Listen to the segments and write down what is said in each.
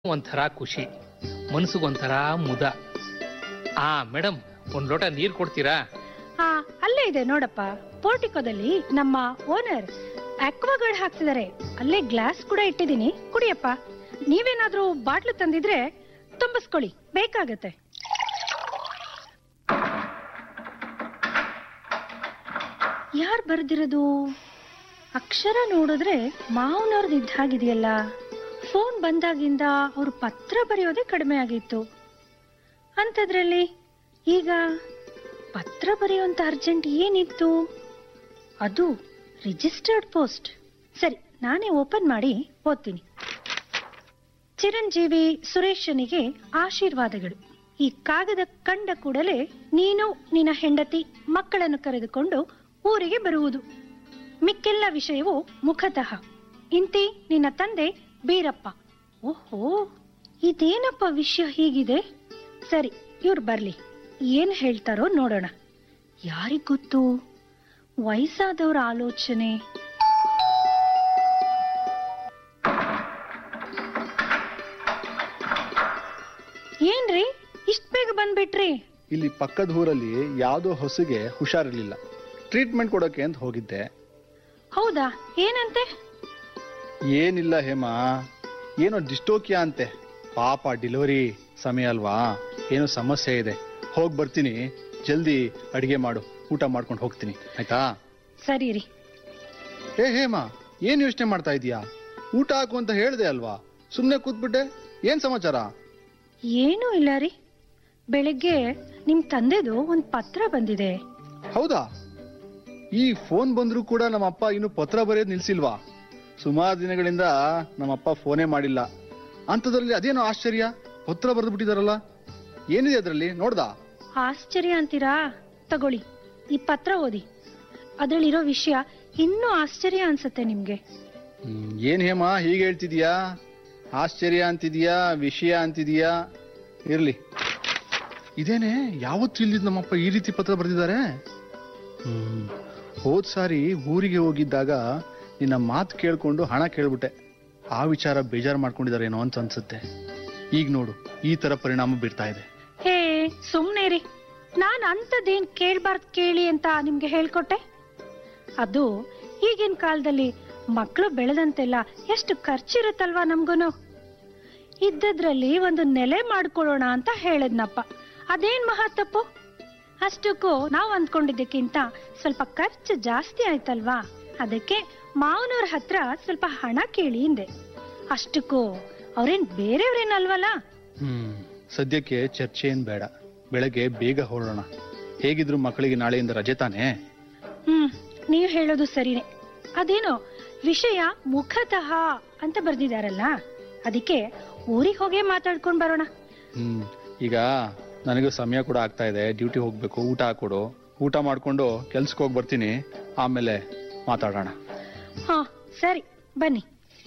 ಒಂಥರ ಖುಷಿ ಮನಸ್ಸಿಗೊಂಥರ ಮುದ ಆ ಮೇಡಮ್ ಒಂದ್ ಲೋಟ ನೀರ್ ಕೊಡ್ತೀರಾ ಹಾ ಅಲ್ಲೇ ಇದೆ ನೋಡಪ್ಪ ಪೋರ್ಟಿಕೋದಲ್ಲಿ ನಮ್ಮ ಓನರ್ ಅಕ್ವಾಗಾರ್ಡ್ ಹಾಕ್ತಿದ್ದಾರೆ ಅಲ್ಲೇ ಗ್ಲಾಸ್ ಕೂಡ ಇಟ್ಟಿದ್ದೀನಿ ಕುಡಿಯಪ್ಪ ನೀವೇನಾದ್ರೂ ಬಾಟ್ಲು ತಂದಿದ್ರೆ ತುಂಬಿಸ್ಕೊಳ್ಳಿ ಬೇಕಾಗತ್ತೆ ಯಾರ್ ಬರ್ದಿರೋದು ಅಕ್ಷರ ನೋಡಿದ್ರೆ ಮಾವನವ್ರದ್ದು ಇದ್ದ ಹಾಗಿದೆಯಲ್ಲ ಫೋನ್ ಬಂದಾಗಿಂದ ಅವ್ರು ಪತ್ರ ಬರೆಯೋದೇ ಕಡಿಮೆ ಆಗಿತ್ತು ಅಂಥದ್ರಲ್ಲಿ ಈಗ ಪತ್ರ ಬರೆಯುವಂತ ಅರ್ಜೆಂಟ್ ಏನಿತ್ತು ಅದು ರಿಜಿಸ್ಟರ್ಡ್ ಪೋಸ್ಟ್ ಸರಿ ನಾನೇ ಓಪನ್ ಮಾಡಿ ಓದ್ತೀನಿ ಚಿರಂಜೀವಿ ಸುರೇಶನಿಗೆ ಆಶೀರ್ವಾದಗಳು ಈ ಕಾಗದ ಕಂಡ ಕೂಡಲೇ ನೀನು ನಿನ್ನ ಹೆಂಡತಿ ಮಕ್ಕಳನ್ನು ಕರೆದುಕೊಂಡು ಊರಿಗೆ ಬರುವುದು ಮಿಕ್ಕೆಲ್ಲ ವಿಷಯವು ಮುಖತಃ ಇಂತಿ ನಿನ್ನ ತಂದೆ ಬೀರಪ್ಪ ಓಹೋ ಇದೇನಪ್ಪ ವಿಷಯ ಹೀಗಿದೆ ಸರಿ ಇವ್ರು ಬರ್ಲಿ ಏನ್ ಹೇಳ್ತಾರೋ ನೋಡೋಣ ಯಾರಿಗ್ ಗೊತ್ತು ವಯಸ್ಸಾದವ್ರ ಆಲೋಚನೆ ಏನ್ರಿ ಇಷ್ಟ್ ಬೇಗ ಬಂದ್ಬಿಟ್ರಿ ಇಲ್ಲಿ ಪಕ್ಕದ ಊರಲ್ಲಿ ಯಾವುದೋ ಹೊಸಿಗೆ ಹುಷಾರಿರ್ಲಿಲ್ಲ ಟ್ರೀಟ್ಮೆಂಟ್ ಕೊಡೋಕೆ ಅಂತ ಹೋಗಿದ್ದೆ ಹೌದಾ ಏನಂತೆ ಏನಿಲ್ಲ ಹೇಮಾ ಏನೋ ಡಿಸ್ಟೋಕಿಯಾ ಅಂತೆ ಪಾಪ ಡೆಲಿವರಿ ಸಮಯ ಅಲ್ವಾ ಏನೋ ಸಮಸ್ಯೆ ಇದೆ ಹೋಗಿ ಬರ್ತೀನಿ ಜಲ್ದಿ ಅಡಿಗೆ ಮಾಡು ಊಟ ಮಾಡ್ಕೊಂಡು ಹೋಗ್ತೀನಿ ಆಯ್ತಾ ಸರಿ ರೀ ಏ ಹೇಮಾ ಏನ್ ಯೋಚನೆ ಮಾಡ್ತಾ ಇದೀಯಾ ಊಟ ಹಾಕು ಅಂತ ಹೇಳ್ದೆ ಅಲ್ವಾ ಸುಮ್ನೆ ಕೂತ್ಬಿಟ್ಟೆ ಏನ್ ಸಮಾಚಾರ ಏನೂ ಇಲ್ಲ ರೀ ಬೆಳಗ್ಗೆ ನಿಮ್ ತಂದೆದು ಒಂದ್ ಪತ್ರ ಬಂದಿದೆ ಹೌದಾ ಈ ಫೋನ್ ಬಂದ್ರು ಕೂಡ ನಮ್ಮಪ್ಪ ಇನ್ನು ಪತ್ರ ಬರೆಯೋದು ನಿಲ್ಸಿಲ್ವಾ ಸುಮಾರು ದಿನಗಳಿಂದ ನಮ್ಮಪ್ಪ ಫೋನೇ ಮಾಡಿಲ್ಲ ಅಂಥದ್ರಲ್ಲಿ ಅದೇನೋ ಆಶ್ಚರ್ಯ ಪತ್ರ ಬರೆದು ಬಿಟ್ಟಿದಾರಲ್ಲ ಏನಿದೆ ಅದರಲ್ಲಿ ನೋಡ್ದಾ ಆಶ್ಚರ್ಯ ಅಂತೀರಾ ತಗೊಳ್ಳಿ ಈ ಪತ್ರ ಓದಿ ಅದ್ರಲ್ಲಿರೋ ವಿಷಯ ಇನ್ನೂ ಆಶ್ಚರ್ಯ ಅನ್ಸತ್ತೆ ನಿಮ್ಗೆ ಹ್ಮ್, ಏನ್ ಹೇಮ ಹೀಗೆ ಹೇಳ್ತಿದ್ಯಾ ಆಶ್ಚರ್ಯ ಅಂತಿದ್ಯಾ ವಿಷಯ ಅಂತಿದ್ಯಾ ಇರ್ಲಿ ಇದೇನೆ ಯಾವತ್ತು ಇಲ್ದಿದ್ ನಮ್ಮಪ್ಪ ಈ ರೀತಿ ಪತ್ರ ಬರೆದಿದ್ದಾರೆ ಹ್ಮ್ ಹೋದ್ ಸಾರಿ ಊರಿಗೆ ಹೋಗಿದ್ದಾಗ ನಿನ್ನ ಮಾತು ಕೇಳ್ಕೊಂಡು ಹಣ ಕೇಳ್ಬಿಟ್ಟೆ ಆ ವಿಚಾರ ಬೇಜಾರು ಮಾಡ್ಕೊಂಡಿದಾರೇನೋ ಅಂತ ಅನ್ಸುತ್ತೆ ಈಗ ನೋಡು ಈ ತರ ಪರಿಣಾಮ ಬೀರ್ತಾ ಇದೆ ಹೇ ಸುಮ್ನೆ ರೀ ನಾನ್ ಅಂಥದ್ದೇನ್ ಕೇಳ್ಬಾರ್ದ್ ಕೇಳಿ ಅಂತ ನಿಮ್ಗೆ ಹೇಳ್ಕೊಟ್ಟೆ ಅದು ಈಗಿನ ಕಾಲದಲ್ಲಿ ಮಕ್ಕಳು ಬೆಳೆದಂತೆಲ್ಲ ಎಷ್ಟು ಖರ್ಚಿರುತ್ತಲ್ವಾ ನಮ್ಗೂನು ಇದ್ದದ್ರಲ್ಲಿ ಒಂದು ನೆಲೆ ಮಾಡ್ಕೊಳ್ಳೋಣ ಅಂತ ಹೇಳದ್ನಪ್ಪ ಅದೇನ್ ಮಹಾ ತಪ್ಪು ಅಷ್ಟಕ್ಕೂ ನಾವು ಅಂದ್ಕೊಂಡಿದ್ದಕ್ಕಿಂತ ಸ್ವಲ್ಪ ಖರ್ಚು ಜಾಸ್ತಿ ಆಯ್ತಲ್ವಾ ಅದಕ್ಕೆ ಮಾವನವ್ರ ಹತ್ರ ಸ್ವಲ್ಪ ಹಣ ಕೇಳಿ ಹಿಂದೆ ಅಷ್ಟಕ್ಕೂ ಅವ್ರೇನ್ ಬೇರೆಯವ್ರೇನಲ್ವಲ್ಲ ಹ್ಮ್ ಸದ್ಯಕ್ಕೆ ಚರ್ಚೆ ಏನ್ ಬೇಡ ಬೆಳಗ್ಗೆ ಬೇಗ ಹೊರಡೋಣ ಹೇಗಿದ್ರು ಮಕ್ಕಳಿಗೆ ನಾಳೆಯಿಂದ ರಜೆ ತಾನೇ ಹ್ಮ್ ನೀವು ಹೇಳೋದು ಸರಿನೇ ಅದೇನೋ ವಿಷಯ ಮುಖತಃ ಅಂತ ಬರ್ದಿದಾರಲ್ಲ ಅದಕ್ಕೆ ಊರಿಗೆ ಹೋಗೇ ಮಾತಾಡ್ಕೊಂಡ್ ಬರೋಣ ಹ್ಮ್ ಈಗ ನನಗೂ ಸಮಯ ಕೂಡ ಆಗ್ತಾ ಇದೆ ಡ್ಯೂಟಿ ಹೋಗ್ಬೇಕು ಊಟ ಹಾಕೊಡು ಊಟ ಮಾಡ್ಕೊಂಡು ಕೆಲ್ಸಕ್ಕೆ ಹೋಗಿ ಬರ್ತೀನಿ ಆಮೇಲೆ ಮಾತಾಡೋಣ ಹಾ ಸರಿ ಬನ್ನಿ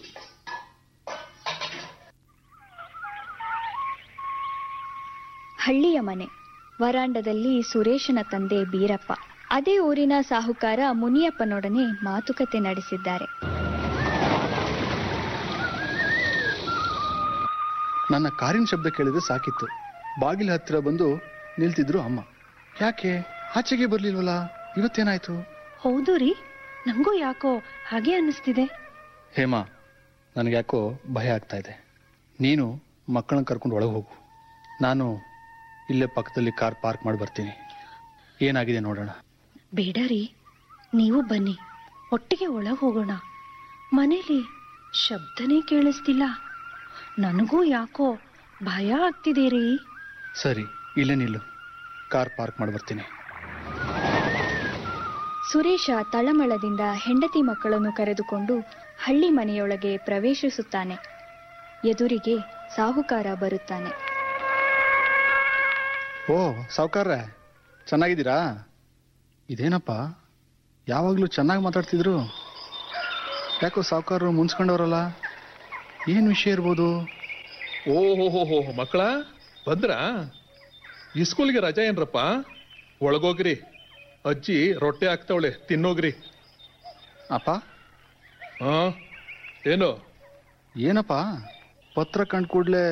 ಹಳ್ಳಿಯ ಮನೆ ವರಾಂಡದಲ್ಲಿ ಸುರೇಶನ ತಂದೆ ಬೀರಪ್ಪ ಅದೇ ಊರಿನ ಸಾಹುಕಾರ ಮುನಿಯಪ್ಪನೊಡನೆ ಮಾತುಕತೆ ನಡೆಸಿದ್ದಾರೆ ನನ್ನ ಕಾರಿನ ಶಬ್ದ ಕೇಳಿದ್ರೆ ಸಾಕಿತ್ತು ಬಾಗಿಲ ಹತ್ತಿರ ಬಂದು ನಿಲ್ತಿದ್ರು ಅಮ್ಮ ಯಾಕೆ ಆಚೆಗೆ ಬರ್ಲಿಲ್ವಲ್ಲ ಇವತ್ತೇನಾಯ್ತು ಹೌದು ರೀ ನಂಗೂ ಯಾಕೋ ಹಾಗೆ ಅನ್ನಿಸ್ತಿದೆ ಹೇಮಾ ನನಗೆ ಯಾಕೋ ಭಯ ಆಗ್ತಾ ಇದೆ ನೀನು ಮಕ್ಕಳನ್ನ ಕರ್ಕೊಂಡು ಒಳಗೆ ಹೋಗು ನಾನು ಇಲ್ಲೇ ಪಕ್ಕದಲ್ಲಿ ಕಾರ್ ಪಾರ್ಕ್ ಮಾಡಿ ಬರ್ತೀನಿ ಏನಾಗಿದೆ ನೋಡೋಣ ಬೇಡ ರೀ ನೀವು ಬನ್ನಿ ಒಟ್ಟಿಗೆ ಒಳಗೆ ಹೋಗೋಣ ಮನೇಲಿ ಶಬ್ದನೇ ಕೇಳಿಸ್ತಿಲ್ಲ ನನಗೂ ಯಾಕೋ ಭಯ ಆಗ್ತಿದೆ ರೀ ಸರಿ ಇಲ್ಲೇ ನಿಲ್ಲು ಕಾರ್ ಪಾರ್ಕ್ ಮಾಡಿ ಬರ್ತೀನಿ ಸುರೇಶ ತಳಮಳದಿಂದ ಹೆಂಡತಿ ಮಕ್ಕಳನ್ನು ಕರೆದುಕೊಂಡು ಹಳ್ಳಿ ಮನೆಯೊಳಗೆ ಪ್ರವೇಶಿಸುತ್ತಾನೆ ಎದುರಿಗೆ ಸಾಹುಕಾರ ಬರುತ್ತಾನೆ ಓ ಸಾವ್ಕಾರ್ರೆ ಚೆನ್ನಾಗಿದ್ದೀರಾ ಇದೇನಪ್ಪ ಯಾವಾಗಲೂ ಚೆನ್ನಾಗಿ ಮಾತಾಡ್ತಿದ್ರು ಯಾಕೋ ಸಾವ್ಕಾರರು ಮುನ್ಸ್ಕೊಂಡವ್ರಲ್ಲ ಏನು ವಿಷಯ ಇರ್ಬೋದು ಓಹೋಹೋಹೋ ಮಕ್ಕಳ ಬಂದ್ರಾ ಈ ಸ್ಕೂಲ್ಗೆ ರಜಾ ಏನ್ರಪ್ಪ ಒಳಗೋಗ್ರಿ ಅಜ್ಜಿ ರೊಟ್ಟೆ ಹಾಕ್ತಾವಳೆ ತಿನ್ನೋಗ್ರಿ ಅಪ್ಪ ಹಾ ಏನು ಏನಪ್ಪ ಪತ್ರ ಕಂಡ ಕೂಡಲೇ